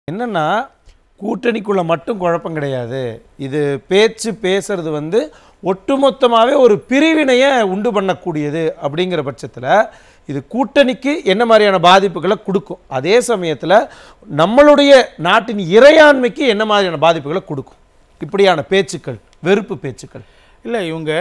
என்னன்னா கூட்டணிக்குள்ள மட்டும் குழப்பம் கிடையாது இது பேச்சு பேசுறது வந்து ஒட்டுமொத்தமாகவே ஒரு பிரிவினையை உண்டு பண்ணக்கூடியது அப்படிங்கிற பட்சத்தில் இது கூட்டணிக்கு என்ன மாதிரியான பாதிப்புகளை கொடுக்கும் அதே சமயத்தில் நம்மளுடைய நாட்டின் இறையாண்மைக்கு என்ன மாதிரியான பாதிப்புகளை கொடுக்கும் இப்படியான பேச்சுக்கள் வெறுப்பு பேச்சுக்கள் இல்லை இவங்க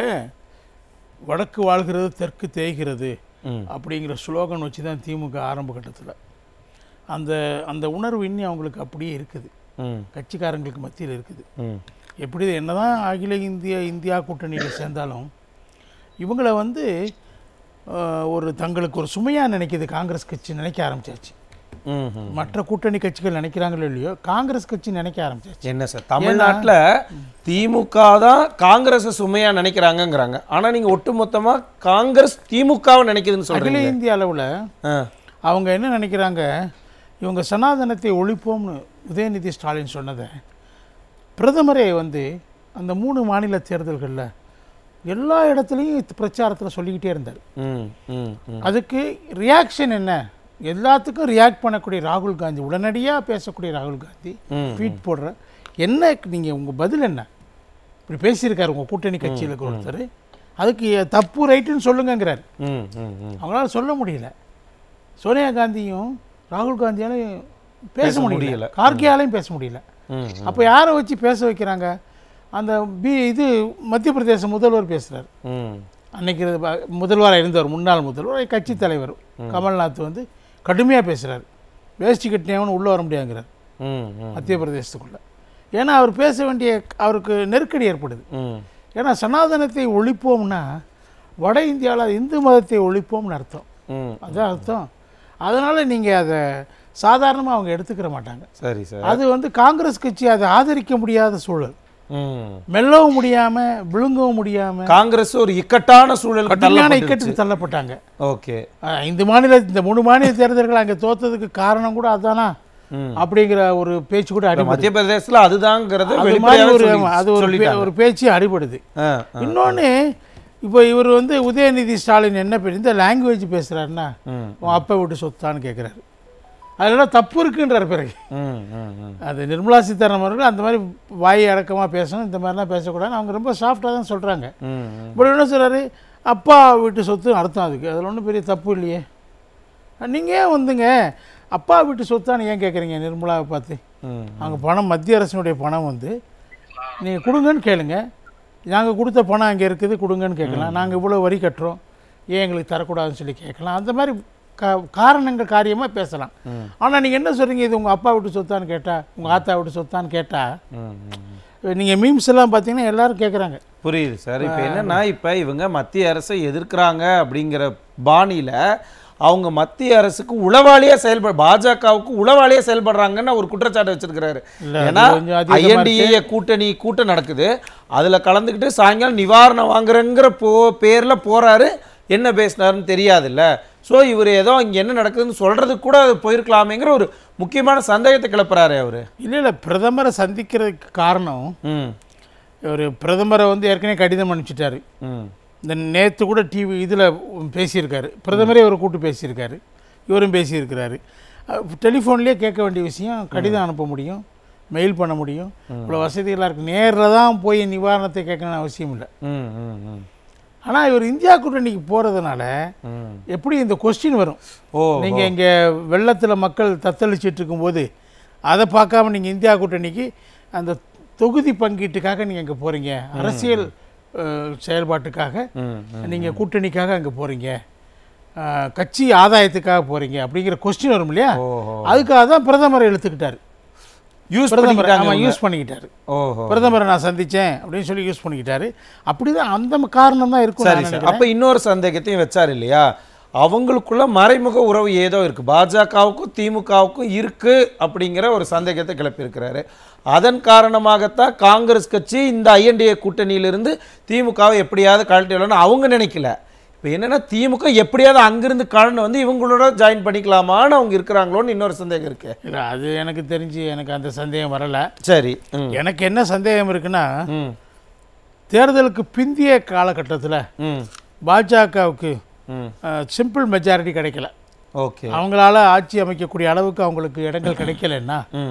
வடக்கு வாழ்கிறது தெற்கு தேய்கிறது ம். அப்படிங்கிற ஸ்லோகன் வச்சு தான் திமுக ஆரம்ப கட்டத்தில் அந்த அந்த உணர்வு இன்னி அவங்களுக்கு அப்படியே இருக்குது ம் கட்சிக்காரங்களுக்கு மத்தியில் இருக்குது ம் எப்படி என்னதான் அகில இந்திய இந்தியா கூட்டணியில் சேர்ந்தாலும் இவங்களை வந்து அஹ், ஒரு தங்களுக்கு ஒரு சுமையாக நினைக்கிது காங்கிரஸ் கட்சி நினைக்க ஆரம்பிச்சாச்சு ம் ம். மற்ற கூட்டணி கட்சிகள் நினைக்கிறாங்களோ இல்லையோ காங்கிரஸ் கட்சி நினைக்க ஆரம்பிச்சாச்சு என்ன சார் தமிழ்நாட்டில் திமுக தான் காங்கிரஸை சுமையா நினைக்கிறாங்கங்கிறாங்க ஆனா நீங்க ஒட்டுமொத்தமா காங்கிரஸ் திமுகவை நினைக்குதுன்னு அகில சொல்றீங்க இந்திய அளவில் ஆ. அவங்க என்ன நினைக்கிறாங்க இவங்க சனாதனத்தை ஒழிப்போம்னு உதயநிதி ஸ்டாலின் சொன்னதை பிரதமரே வந்து அந்த மூணு மாநில தேர்தல்களில் எல்லா இடத்துலையும் பிரச்சாரத்தில் சொல்லிக்கிட்டே இருந்தார் ம் ம் ம் அதுக்கு ரியாக்ஷன் என்ன எல்லாத்துக்கும் ரியாக்ட் பண்ணக்கூடிய ராகுல் காந்தி உடனடியாக பேசக்கூடிய ராகுல் காந்தி ம். ட்வீட் போடுற என்ன நீங்கள் உங்கள் பதில் என்ன இப்படி பேசியிருக்காரு உங்கள் கூட்டணி கட்சியில் இருக்க ஒருத்தர் அதுக்கு தப்பு ரைட்டுன்னு சொல்லுங்கங்கிறார் ம் ம் ம் அவங்களால சொல்ல முடியல சோனியா காந்தியும் ராகுல் காந்தியாலையும் பேச பேச முடியல முடியல. கார்கேயாலையும் பேச முடியல ம் அப்போ யாரை வச்சு பேச வைக்கிறாங்க அந்த பி இது மத்திய பிரதேச முதல்வர் பேசுகிறார் ம் அன்னைக்கு ப- முதல்வராக இருந்தவர் முன்னாள் முதல்வர் கட்சி தலைவர் கமல்நாத் வந்து கடுமையாக பேசுகிறார் வேஷ்டி கட்டினவன் உள்ளே வர முடியாங்கிறார் ம் ம் மத்திய பிரதேசத்துக்குள்ளே ஏன்னா அவர் பேச வேண்டிய அவருக்கு நெருக்கடி ஏற்படுது ம் ஏன்னா சனாதனத்தை ஒழிப்போம்னா வட இந்தியாவில் இந்து மதத்தை ஒழிப்போம்னு அர்த்தம் ம் அதான் அர்த்தம் அதனால் நீங்கள் அதை சாதாரணமாக அவங்க எடுத்துக்கிற மாட்டாங்க சரி சார் அது வந்து காங்கிரஸ் கட்சி அதை ஆதரிக்க முடியாத சூழல் ம் மெல்லவும் முடியாமல் விழுங்கவும் முடியாமல் காங்கிரஸ் ஒரு இக்கட்டான சூழல் கடுமையான இக்கட்டுக்கு தள்ளப்பட்டாங்க ஓகே அஹ் இந்த மாநில இந்த மூணு மாநில தேர்தல்கள் அங்கே தோத்ததுக்கு காரணம் கூட அதுதானா ம். அப்படிங்கிற ஒரு பேச்சு கூட அடிபடுது மத்திய பிரதேசத்துல அதுதாங்கிறத அது மாதிரி வெளிப்படையாவே ஒரு சொல்லி- அது ஒரு பே- சொல்லிட்டாங்க. ஒரு பேச்சு அடிபடுது ஆ, இன்னொன்று இப்போ இவர் வந்து உதயநிதி ஸ்டாலின் என்ன பேர் இந்த லாங்குவேஜ் பேசுகிறாருன்னா ம் உன் அப்பா விட்டு சொத்தான்னு கேட்குறாரு அதெல்லாம் தப்பு இருக்குன்றார் பிறகு ம் ம் ம் அது நிர்மலா சீதாராமன் அவர்கள் அந்த மாதிரி வாய் அடக்கமாக பேசணும் இந்த மாதிரிலாம் பேசக்கூடாது அவங்க ரொம்ப சாஃப்டாக தான் சொல்கிறாங்க ம் ம் இப்போ என்ன சொல்கிறாரு அப்பா வீட்டு சொத்து அர்த்தம் அதுக்கு அதில் ஒன்றும் பெரிய தப்பு இல்லையே நீங்கள் ஏன் வந்துங்க அப்பா வீட்டு சொத்தான்னு ஏன் கேட்குறீங்க நிர்மலாவை பார்த்து ம் அவங்க பணம் மத்திய அரசினுடைய பணம் வந்து நீங்கள் கொடுங்கன்னு கேளுங்க நாங்கள் கொடுத்த பணம் அங்கே இருக்குது கொடுங்கன்னு கேட்கலாம் நாங்கள் இவ்வளோ வரி கட்டுறோம் ஏன் எங்களுக்கு தரக்கூடாதுன்னு சொல்லி கேட்கலாம் அந்த மாதிரி கா காரணங்கள் காரியமாக பேசலாம் ம். ஆனால் நீங்கள் என்ன சொல்கிறீங்க இது உங்கள் அப்பா வீட்டு சொத்தான்னு கேட்டால் உங்கள் ஆத்தா வீட்டு சொத்தான்னு கேட்டால் ம் ம் நீங்கள் மீம்ஸ் எல்லாம் பார்த்தீங்கன்னா எல்லாரும் கேட்குறாங்க புரியுது சார் இப்போ என்னன்னா இப்போ இவங்க மத்திய அரசை எதிர்க்கிறாங்க அப்படிங்கிற பாணியில அவங்க மத்திய அரசுக்கு உளவாளியா செயல்பட பாஜகவுக்கு உளவாளியா செயல்படுறாங்கன்னு ஒரு குற்றச்சாட்டு வச்சிருக்கிறாரு இல்ல, ஏன்னா அது கொஞ்சம் அதிகமா ஐஎன்டிஏ கூட்டணி கூட்டம் நடக்குது அதுல கலந்துக்கிட்டு சாயங்காலம் நிவாரணம் வாங்குறங்கிற போ பேர்ல போறாரு என்ன பேசினாருன்னு தெரியாதுல்ல ஸோ இவர் ஏதோ இங்க என்ன நடக்குதுன்னு சொல்றதுக்கு கூட அது போயிருக்கலாமேங்கிற ஒரு முக்கியமான சந்தேகத்தை கிளப்புறாரு அவரு இல்லை இல்லை பிரதமரை சந்திக்கிறதுக்கு காரணம் ம் ஒரு பிரதமரை வந்து ஏற்கனவே கடிதம் அனுப்பிச்சிட்டாரு ம் இந்த நேற்று கூட டிவி இதில் பேசியிருக்காரு பிரதமரே ஒரு கூட்டு பேசியிருக்காரு இவரும் பேசியிருக்கிறாரு டெலிஃபோன்லேயே கேட்க வேண்டிய விஷயம் கடிதம் அனுப்ப முடியும் மெயில் பண்ண முடியும் இவ்வளோ வசதிகளாக இருக்குது நேரில் தான் போய் நிவாரணத்தை கேட்கணும்னு அவசியம் இல்லை ம் ம் ம் ஆனால் இவர் இந்தியா கூட்டணிக்கு போகிறதுனால ம் எப்படி இந்த கொஸ்டின் வரும் ஓ நீங்கள் இங்கே வெள்ளத்தில் மக்கள் தத்தளிச்சிட்டு இருக்கும்போது அதை பார்க்காம நீங்கள் இந்தியா கூட்டணிக்கு அந்த தொகுதி பங்கீட்டுக்காக நீங்கள் இங்கே போகிறீங்க அரசியல் அஹ், செயல்பாட்டுக்காக ம் ம் நீங்கள் கூட்டணிக்காக அங்கே போகிறீங்க கட்சி ஆதாயத்துக்காக போகிறீங்க அப்படிங்கிற கொஸ்டின் வரும் இல்லையா ஓஹோ அதுக்காக தான் பிரதமரை இழுத்துக்கிட்டாரு யூஸ் பிரதமர் பண்ணிக்கிட்டாங்க ஆமாம் இவங்க. யூஸ் பண்ணிக்கிட்டாரு ஓஹோ பிரதமரை நான் சந்தித்தேன் அப்படின்னு சொல்லி யூஸ் பண்ணிக்கிட்டாரு அப்படிதான் அந்த காரணம் தான் இருக்கும் சரி நான் சார் நினைக்கிறேன். அப்ப இன்னொரு சந்தேகத்தையும் வச்சார் இல்லையா அவங்களுக்குள்ள மறைமுக உறவு ஏதோ இருக்கு பாஜகவுக்கும் திமுகவுக்கும் இருக்கு அப்படிங்கிற ஒரு சந்தேகத்தை கிளப்பியிருக்கிறாரு அதன் காரணமாகத்தான் காங்கிரஸ் கட்சி இந்த ஐஎன்டிஏ கூட்டணியிலிருந்து திமுகவை எப்படியாவது கழட்டிடணும்னு அவங்க நினைக்கல இப்போ என்னன்னா திமுக எப்படியாவது அங்கிருந்து கழண்டு வந்து இவங்களோட ஜாயின் பண்ணிக்கலாமான்னு அவங்க இருக்கிறாங்களோன்னு இன்னொரு சந்தேகம் இருக்கு இல்லை அது எனக்கு தெரிஞ்சு எனக்கு அந்த சந்தேகம் வரலை சரி ம் எனக்கு என்ன சந்தேகம் இருக்குன்னா ம் தேர்தலுக்கு பிந்திய காலகட்டத்தில் ம் பாஜகவுக்கு ம் சிம்பிள் மெஜாரிட்டி கிடைக்கல ஓகே அவங்களால ஆட்சி அமைக்கக்கூடிய அளவுக்கு அவங்களுக்கு இடங்கள் கிடைக்கலன்னா ம்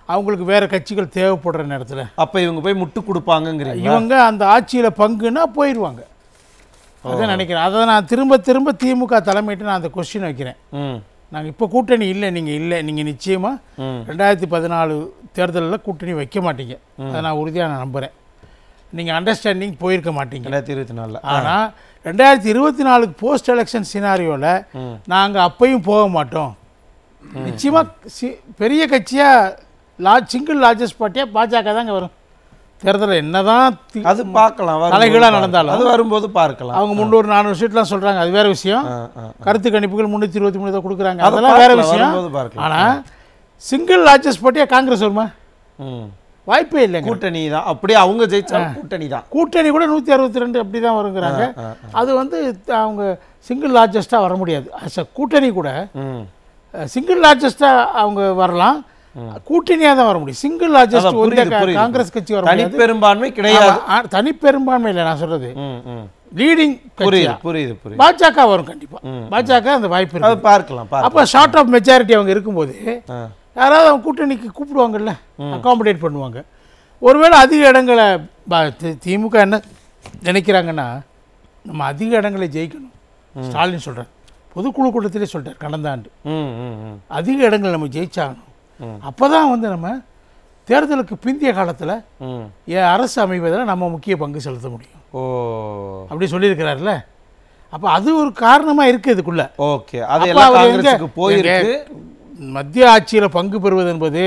அவங்களுக்கு வேற கட்சிகள் தேவைப்படுற நேரத்தில் அப்ப இவங்க போய் முட்டு கொடுப்பாங்கங்கிறீங்க இவங்க அந்த ஆட்சியில் பங்குன்னா போயிடுவாங்க அதான் நினைக்கிறேன் அதை நான் திரும்ப திரும்ப திமுக தலைமையிட்டு நான் அந்த கொஸ்டின் வைக்கிறேன் ம் நாங்கள் இப்போ கூட்டணி இல்லை நீங்கள் இல்லை நீங்கள் நிச்சயமாக ம் ரெண்டாயிரத்தி பதினாலு தேர்தலில் கூட்டணி வைக்க மாட்டீங்க அதை நான் உறுதியாக நான் நம்புகிறேன் நீங்கள் அண்டர்ஸ்டாண்டிங் போயிருக்க மாட்டீங்க ரெண்டாயிரத்தி இருபத்தி நாலில் ஆனால் ரெண்டாயிரத்தி இருபத்தி நாலுக்கு போஸ்ட் எலெக்ஷன் சினாரியோவில் ம் நாங்கள் அப்பையும் போக மாட்டோம் நிச்சயமாக சி பெரிய கட்சியாக லார்ஜ் சிங்கிள் லார்ஜஸ்ட் பார்ட்டியாக பாஜக தாங்க வரும் தேர்தலில் என்னதான் தி- அது பார்க்கலாம் வரும்போது தலைகீழா பார்க்கலாம். நடந்தாலும். அது வரும்போது பார்க்கலாம் அவங்க முந்நூறு நானூறு சீட்லாம் சொல்கிறாங்க அது வேற விஷயம் ஆ, ஆ. கருத்து கணிப்புகள் முந்நூற்றி இருபத்தி மூணு தான் கொடுக்குறாங்க அதை அதெல்லாம் வேற பார்க்கலாம், விஷயம் வரும்போது பார்க்கலாம். ஆனால் சிங்கிள் லார்ஜஸ்ட் பார்ட்டியாக காங்கிரஸ் வருமா ம் வாய்ப்பே இல்லைங்க கூட்டணி தான் அப்படியே அவங்க ஜெயிச்சா கூட்டணி தான் கூட்டணி கூட நூற்றி அறுபத்தி ரெண்டு அப்படி தான் வருங்கிறாங்க ஆ, அது வந்து அவங்க சிங்கிள் லார்ஜஸ்ட்டாக வர முடியாது அஸ் அ கூட்டணி கூட ம் சிங்கிள் லார்ஜஸ்ட்டாக அவங்க வரலாம் கூட்டணியாக தான் வர முடியும் சிங்கிள் லார்ஜஸ்ட் அதான் வந்து புரியுது, கா- புரியுது. காங்கிரஸ் கட்சி வர முடியாது தனிப்பெரும்பான்மை கிடையாது ஆமா, ஆ, தனிப்பெரும்பான்மை இல்லை நான் சொல்றது ம் ம் லீடிங் புரியுது புரியுது புரியுது பாஜக வரும் கண்டிப்பா பாஜக அந்த வாய்ப்பு அது இருக்கு பார்க்கலாம் பார்க்கலாம் அப்போ ஷார்ட் ஆஃப் மெஜாரிட்டி அவங்க இருக்கும்போது ஆ. யாராவது அவங்க கூட்டணிக்கு கூப்பிடுவாங்கல்ல அகாமடேட் பண்ணுவாங்க ஒருவேளை அதிக இடங்களை பா- தி- திமுக என்ன நினைக்கிறாங்கன்னா நம்ம அதிக இடங்களை ஜெயிக்கணும் ஸ்டாலின் சொல்றார் பொதுக்குழு கூட்டத்திலே சொல்லிட்டார் கடந்த ஆண்டு ம் ம் ம் அதிக இடங்கள் நம்ம ஜெயிச்சாகணும் ம். அப்போ தான் வந்து நம்ம தேர்தலுக்கு பிந்திய காலத்தில் ம் என் அரசு அமைவதில் நம்ம முக்கிய பங்கு செலுத்த முடியும் ஓ அப்படி சொல்லியிருக்கிறார்ல அப்போ அது ஒரு காரணமாக இருக்குது இதுக்குள்ள ஓகே அது அப்ப எல்லாம் அவர் எங்க- காங்கிரஸுக்கு போயிருக்கு எங்க மத்திய ஆட்சியில் பங்கு பெறுவது என்பது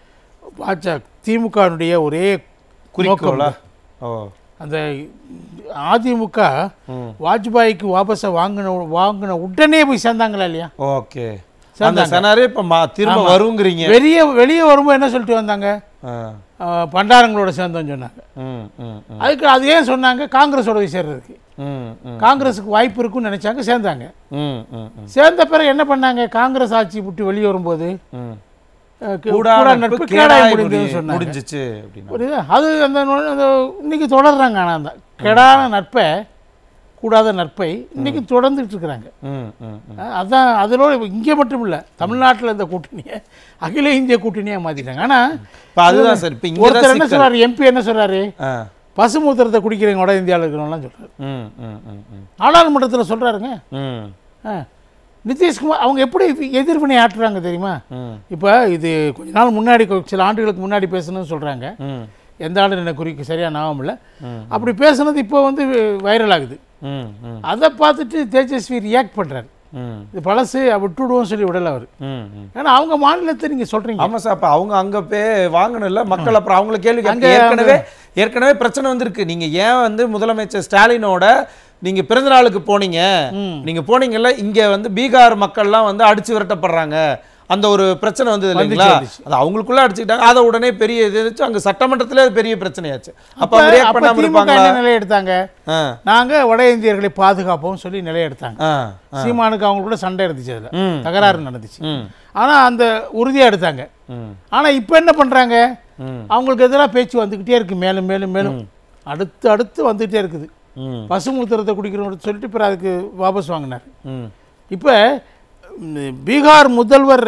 பாஜக திமுகனுடைய ஒரே குறிக்கோளா ஓ அந்த அதிமுக ம் வாஜ்பாய்க்கு வாபஸை வாங்கின வாங்கின உடனே போய் சேர்ந்தாங்களா இல்லையா ஓகே அந்த சனாரே இப்ப மா திரும்ப வருங்கிறீங்க வெளியே வெளியே வரும்போது என்ன சொல்லிட்டு வந்தாங்க ஆ. அஹ், பண்டாரங்களோட சேர்ந்தோன்னு சொன்னாங்க ம் ம் ம் அதுக்கு அது ஏன் சொன்னாங்க காங்கிரஸோட போய் சேர்றதுக்கு ம் ம் காங்கிரஸுக்கு வாய்ப்பு இருக்குன்னு நினைச்சாங்க சேர்ந்தாங்க ம் ம் ம் சேர்ந்த பிறகு என்ன பண்ணாங்க காங்கிரஸ் ஆட்சி விட்டு வெளியே வரும்போது ம் அஹ், கு- கூடா கூடா நட்பு நட்பு கேடாய் கேடாய் முடி- முடிந்ததுன்னு சொன்னாங்க முடிஞ்சிச்சு அப்படின்னா புரியுதா அது அந்த நொ- அந்த இன்னைக்கு தொடர்றாங்க ஆனால் அந்த கெடான நட்பை கூடாத நட்பை இன்னைக்கு தொடர்ந்துட்டு இருக்கிறாங்க ம் ம் ம் அஹ் அதான் அதோட இங்கே மட்டும் இல்லை தமிழ்நாட்டில் இந்த கூட்டணியை அகில இந்திய கூட்டணியாக மாற்றிட்டாங்க ஆனால் இப்போ அதுதான் சார் இப்போ இங்கே ஒருத்தர் என்ன சொல்றாரு எம்பி என்ன சொல்றாரு ஆ பசுமூத்திரத்தை குடிக்கிறவங்க வட இந்தியாவில் இருக்கிறவங்களாம் சொல்றாரு ம் ம் ம் ம் நாடாளுமன்றத்தில் சொல்றாருங்க ம் ஆ. நிதிஷ்குமார் அவங்க எப்படி எதிர்வினை ஆற்றுறாங்க தெரியுமா ம் இப்போ இது கொஞ்ச நாள் முன்னாடி கொ- சில ஆண்டுகளுக்கு முன்னாடி பேசணும்னு சொல்கிறாங்க ம் எந்த ஆண்டு எனக்கு குறிக்க சரியாக ஞாபகம் இல்லை ம். அப்படி பேசுனது இப்போ வந்து வைரல் ஆகுது ம் ம் அதை பார்த்துட்டு தேஜஸ்வி ரியாக்ட் பண்ணுறாரு ம் இது பழசு விட்டுடுவோம் சொல்லி விடல அவர் ம் ம் ஏன்னா அவங்க மாநிலத்தை நீங்கள் சொல்கிறீங்க ஆமா சார் அப்ப அவங்க அங்க போய் வாங்கணும்ல மக்கள் அப்புறம் அவங்கள கேள்வி கேட்க அங்க- ஏற்கனவே ஏற்கனவே பிரச்சனை வந்திருக்கு நீங்க ஏன் வந்து முதலமைச்சர் ஸ்டாலினோட நீங்க பிறந்த நாளுக்கு போனீங்க நீங்க போனீங்கல்ல இங்க வந்து பீகார் மக்கள்லாம் வந்து அடிச்சு விரட்டப்படுறாங்க அந்த ஒரு பிரச்சனை வந்தது இல்லைங்களா வந்துச்சு. அது அவங்களுக்குள்ள அடிச்சுக்கிட்டாங்க அதை உடனே பெரிய இது இருந்துச்சு அங்க சட்டமன்றத்திலே அது பெரிய பிரச்சனையாச்சு அப்ப அப்ப அவங்க ரியாக்ட் அப்ப பண்ணாம திமுக இருப்பாங்களா என்ன நிலை எடுத்தாங்க ஆ நாங்க வட இந்தியர்களை பாதுகாப்போம் சொல்லி நிலை எடுத்தாங்க ஆ சீமானுக்கு அவங்க கூட சண்டை இருந்துச்சு அதுல ம். தகராறு நடந்துச்சு ம் ஆனா அந்த உறுதியா எடுத்தாங்க ம் ஆனா இப்போ என்ன பண்றாங்க ம் அவங்களுக்கு எதிராக பேச்சு வந்துக்கிட்டே இருக்கு மேலும் மேலும் மேலும் அடுத்து அடுத்து வந்துகிட்டே இருக்குது ம் பசுமூத்திரத்தை குடிக்கிறோம்னு சொல்லிட்டு பிறகு அதுக்கு வாபஸ் வாங்கினார் ம் இப்போ ம், பீகார் முதல்வர்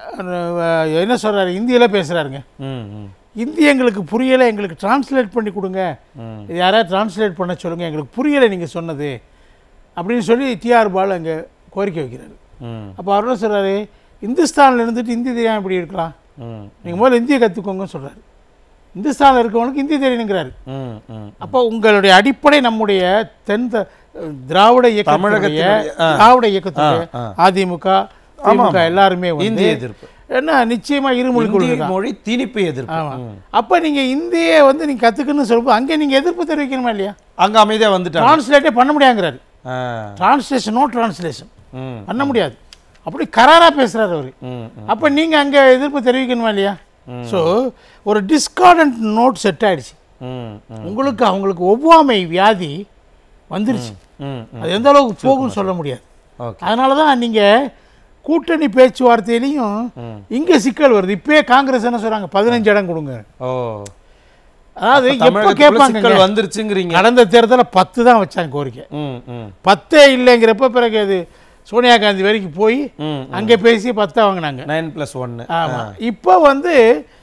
அஹ், என்ன சொல்றாரு இந்தியில பேசுறாருங்க ம் ம் இந்தி எங்களுக்கு புரியலை எங்களுக்கு டிரான்ஸ்லேட் பண்ணி கொடுங்க ம். இது யாராவது டிரான்ஸ்லேட் பண்ண சொல்லுங்க எங்களுக்கு புரியலை நீங்கள் சொன்னது அப்படின்னு சொல்லி டிஆர் பால் அங்கே கோரிக்கை வைக்கிறாரு ம் அப்போ அவர் என்ன சொல்கிறாரு இந்துஸ்தானில் இருந்துட்டு இந்தி தெரியாமல் இப்படி இருக்கலாம் ம் நீங்கள் முதல்ல இந்தியை கற்றுக்கோங்கன்னு சொல்கிறாரு இந்துஸ்தானில் இருக்கவனுக்கு இந்தி தெரியணுங்கிறாரு ம் ம் அப்போ உங்களுடைய அடிப்படை நம்முடைய தென் த- திராவிட இயக்கத்துடைய தமிழகத்தினுடைய, ஆ. திராவிட இயக்கத்துடைய ஆ, அதிமுக திமுக எல்லாருமே வந்து இந்திய எதிர்ப்பு என்ன நிச்சயமா இருமொழி கொள்கை இந்தி மொழி திணிப்பு எதிர்ப்பு ஆமா ம். அப்போ நீங்க இந்தியை வந்து நீங்க கத்துக்கணும்னு சொல்லும்போது அங்கே நீங்க எதிர்ப்பு தெரிவிக்கணுமா இல்லையா அங்க அமைதியா வந்துட்டாங்க டிரான்ஸ்லேட்டே பண்ண முடியாங்கிறாரு ஆ. டிரான்ஸ்லேஷன் நோ டிரான்ஸ்லேஷன் ம் பண்ண முடியாது அப்படி கராரா பேசுறாரு அவரு ம் ம். அப்போ நீங்க அங்க எதிர்ப்பு தெரிவிக்கணுமா இல்லையா ஸோ ஒரு டிஸ்கார்டன்ட் நோட் செட் ஆயிடுச்சு ம் ம் உங்களுக்கு அவங்களுக்கு ஒவ்வாமை வியாதி வந்துருச்சு ம் ம். அது எந்த அளவுக்கு போகும்னு சொல்ல முடியாது ஓகே அதனால தான் நீங்க கூட்டணி பேச்சுவார்த்தையிலையும் ம். இங்க சிக்கல் வருது இப்பயே காங்கிரஸ் என்ன சொல்றாங்க பதினஞ்சு இடம் கொடுங்க ஓ அதாவது எப்போ தமிழகத்துக்குள்ள கேட்பாங்க சிக்கல் வந்துருச்சுங்கிறீங்க கடந்த தேர்தலில் பத்து தான் வச்சாங்க கோரிக்கை ம் ம் பத்தே இல்லைங்கிறப்ப பிறகு அது சோனியா காந்தி வரைக்கும் போய் ம் அங்கே பேசி பத்தா வாங்கினாங்க நைன் ப்ளஸ் ஒன்று ஆமா இப்போ வந்து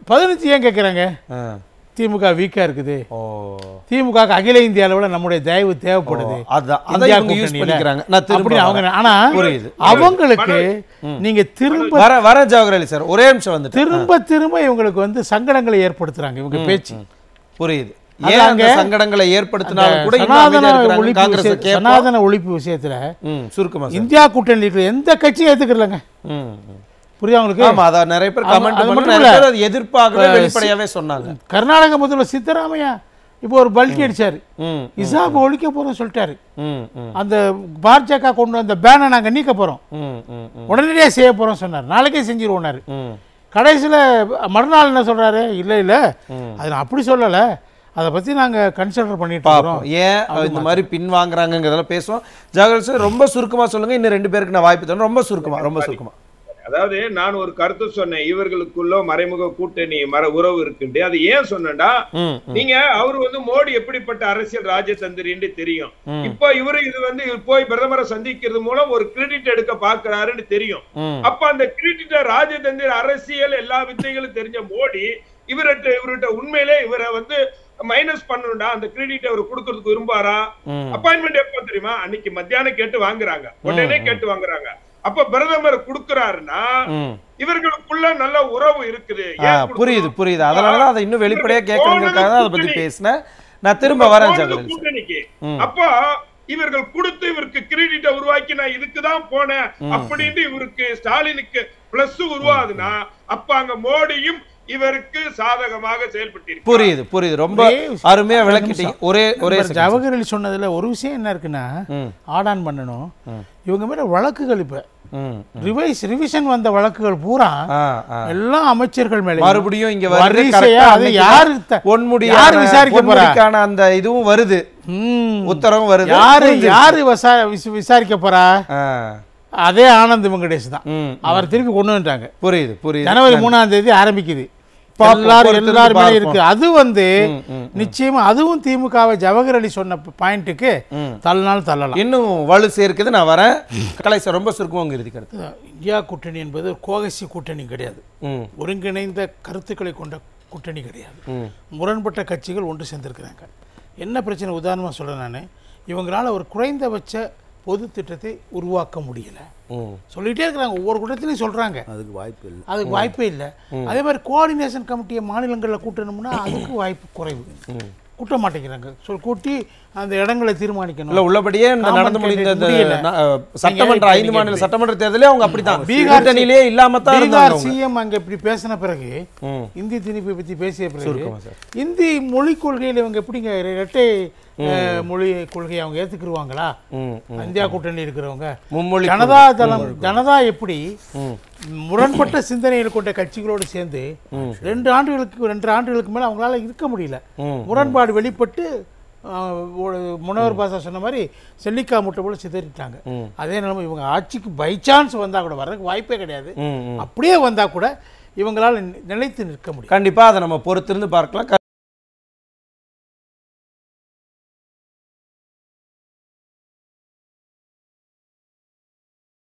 பதினஞ்சு ஏன் கேட்குறாங்க ஆ. திமுக வீக்காக இருக்குது ஓ திமுக க்கு அகில இந்திய அளவில் நம்முடைய தயவு தேவைப்படுது அதான் அதை இந்தியா இவங்க யூஸ் கூட்டணியில. பண்ணிக்கிறாங்க நான் அப்படி திரும்ப அவங்க வரேன். ஆனா புரியுது. அவங்களுக்கு நீங்க திரும்ப வர வர ஜவஹர் அலி சார் ஒரே நிமிஷம் வந்துட்டு திரும்ப திரும்ப இவங்களுக்கு வந்து சங்கடங்களை ஏற்படுத்துறாங்க இவங்க பேச்சு புரியுது அது ஏன் அந்த அங்க சங்கடங்களை ஏற்படுத்தினாலும் கூட இன்னும் சனாதன அமைதியா இருக்கிறாங்க. ஒழிப்பு காங்கிரஸை விஷயத்துல- கேட்போம். சனாதன ஒழிப்பு விஷயத்துல ம், சுருக்கமா சார் இந்தியா கூட்டணி இருக்கிற எந்த கட்சியும் ஏத்துக்கிறலங்க ம், ம். புரியுதா உங்களுக்கு ஆமா அத நிறைய பேர் அது- கமெண்ட் அது பண்ணி மட்டும் நிறைய இல்ல. பேர் அது எதிர்ப்பாகவே வெளிப்படையாவே சொன்னாங்க கர்நாடக முதல்வர் சித்தராமையா இப்போ ஒரு பல்கி அடிச்சாரு ம், இசாப் ஒழிக்க போறோம் சொல்லிட்டாரு ம், ம், அந்த பாஜக கொண்டு வந்த பேனை நாங்க நீக்க போறோம் ம், ம், ம், உடனடியாக செய்ய போறோம் சொன்னார் நாளைக்கே செஞ்சிருவோம்னாரு ம். கடைசியில் மறுநாள் என்ன சொல்றாரு இல்லை இல்லை ம். அது நான் அப்படி சொல்லலை அதை பற்றி நாங்கள் கன்சிடர் பண்ணிட்டு இருக்கிறோம் பாப்போம் ஏன் இந்த மாதிரி பின் வாங்குறாங்கிறதெல்லாம் பேசுவோம் ஜவஹர் சார் ரொம்ப சுருக்கமா சொல்லுங்க இன்னும் ரெண்டு பேருக்கு நான் வாய்ப்பு தரேன் ரொம்ப சுருக்கமா ரொம்ப சுருக்கமா அதாவது நான் ஒரு கருத்து சொன்னேன் இவர்களுக்குள்ள மறைமுக கூட்டணி மர உறவு இருக்குண்டு அது ஏன் சொன்னேன்டா ம், ம், நீங்க அவர் வந்து மோடி எப்படிப்பட்ட அரசியல் ராஜதந்திரின்னு தெரியும் ம். இப்போ இவரு இது வந்து இவர் போய் பிரதமரை சந்திக்கிறது மூலம் ஒரு கிரெடிட் எடுக்க பாக்குறாருன்னு தெரியும் ம். அப்ப அந்த கிரெடிட் ராஜதந்திர அரசியல் எல்லா வித்தைகளும் தெரிஞ்ச மோடி இவர்கிட்ட இவர்கிட்ட உண்மையிலே இவரை வந்து மைனஸ் பண்ணணும்டா அந்த கிரெடிட் அவர் கொடுக்கறதுக்கு விரும்பாரா ம். அப்பாயின்மெண்ட் எப்போ தெரியுமா அன்னைக்கு மத்தியானம் கேட்டு வாங்குறாங்க உடனே கேட்டு வாங்குறாங்க அப்ப பிரதமர் கொடுக்கறாருன்னா ம். இவர்களுக்குள்ள நல்ல உறவு இருக்குது ஆ, ஏன் கொடுக்கணும்? புரியுது புரியுது அதனாலதான் அதை இன்னும் வெளிப்படையா கேட்கறதுக்காக தான் அதை பத்தி பேசினேன் நான் திரும்ப வரேன் போனது ஜவஹர் அலி சார் கூட்டணிக்கு ம். அப்போ இவர்கள் கொடுத்து இவருக்கு கிரெடிட்ட உருவாக்கி நான் இதுக்கு தான் போனேன் அப்படின்ட்டு இவருக்கு ஸ்டாலினுக்கு பிளஸ் உருவாதுன்னா அப்ப அங்க மோடியும் இவருக்கு சாதகமாக செயல்பட்டிருக்கு புரியுது புரியுது ரொம்ப ஒரே விஷயம். அருமையா விளக்கிட்டீங்க ஒரே ஒரே நண்பர் second. ஜவஹர் அலி சொன்னதுல ஒரு விஷயம் என்ன இருக்குன்னா ம், ஆடான் பண்ணணும் ம். இவங்க மேல வழக்குகள் இப்ப ம். ரிவைஸ் ரிவிஷன் வந்த வழக்குகள் பூரா ஆ, ஆ. எல்லாம் அமைச்சர்கள் மேல மறுபடியும் இங்க வருது வரிசையா correct ஆ அது அன்னைக்கு யாரு த- யார் பொன்முடியான விசாரிக்க போறா? பொன்முடிக்கான அந்த இதுவும் வருது ம். உத்தரவும் வருது யாரு புரிஞ்சிருச்சு. யாரு விசா- விச- விசாரிக்க போறா ஆ, அதே ஆனந்த் வெங்கடேஷ் தான் ம், அவர் திருப்பி கொண்டு வந்துட்டாங்க புரியுது புரியுது ஜனவரி மூணாம் தேதி ஆரம்பிக்குது பார்ப்போம், எல்லாரும் பொறுத்திருந்து எல்லாரும் மேல பார்ப்போம். இருக்கு அது வந்து ம், ம், நிச்சயமா அதுவும் திமுகவை ஜவஹர் அலி சொன்ன பாயிண்ட்டுக்கு ம். தள்ளினால் தள்ளலாம் இன்னும் வலு சேர்க்குது நான் வரேன் கலை சார் ரொம்ப சுருக்கமா உங்க இறுதி கருத்து இந்தியா கூட்டணி என்பது கோகசி கூட்டணி கிடையாது ம், ஒருங்கிணைந்த கருத்துக்களை கொண்ட கூட்டணி கிடையாது ம், முரண்பட்ட கட்சிகள் ஒன்று சேர்ந்திருக்கிறாங்க என்ன பிரச்சனை உதாரணமாக சொல்கிறேன் நான் இவங்களால ஒரு குறைந்தபட்ச பொது திட்டத்தை உருவாக்க முடியல ம். சொல்லிட்டே இருக்கிறாங்க ஒவ்வொரு கூட்டத்திலையும் சொல்றாங்க அதுக்கு வாய்ப்பு இல்லை அதுக்கு வாய்ப்பே இல்லை அதே மாதிரி கோஆர்டினேஷன் கமிட்டியை மாநிலங்களில் கூட்டணும்னா அதுக்கு வாய்ப்பு குறைவு கூட்ட மாட்டேங்கிறாங்க சொல் கூட்டி அந்த இடங்களை தீர்மானிக்கணும் இல்ல உள்ளபடியே இந்த Common நடந்து முடிந்த இந்த முடியல. ந- அஹ், சட்டமன்ற நீங்க ஐந்து மாநில எப்படி? சட்டமன்ற தேர்தலே அவங்க அப்படித்தான் பீகார் கூட்டணியிலே இல்லாம தான் பீகார் இருந்தாங்க அவங்க. சிஎம் அங்க இப்படி பேசின பிறகு ம். இந்தி திணிப்பை பத்தி பேசிய பிறகு சுருக்கமா சார். இந்தி மொழி கொள்கையில இவங்க எப்படிங்க இரட்டை அஹ், மொழி கொள்கையை அவங்க ஏத்துக்குருவாங்களா ம், ம். இந்தியா கூட்டணி இருக்கிறவங்க மும்மொழி ஜனதா தளம் ஜனதா எப்படி ம். முரண்பட்ட சிந்தனைகள் கொண்ட கட்சிகளோடு சேர்ந்து ரெண்டு ஆண்டுகளுக்கு ரெண்டு ஆண்டுகளுக்கு மேல அவங்களால இருக்க முடியல ம். முரண்பாடு வெளிப்பட்டு அஹ், ஒரு முனவர் பாசா சொன்ன மாதிரி செல்லிக்கா முட்டை போல சிதறிட்டாங்க ம். அதே நிலைமை இவங்க ஆட்சிக்கு பை சான்ஸ் வந்தா கூட வர்றதுக்கு வாய்ப்பே கிடையாது ம், ம். அப்படியே வந்தா கூட இவங்களால நிலைத்து நிற்க முடியும் கண்டிப்பா அதை நம்ம பொறுத்திருந்து பார்க்கலாம்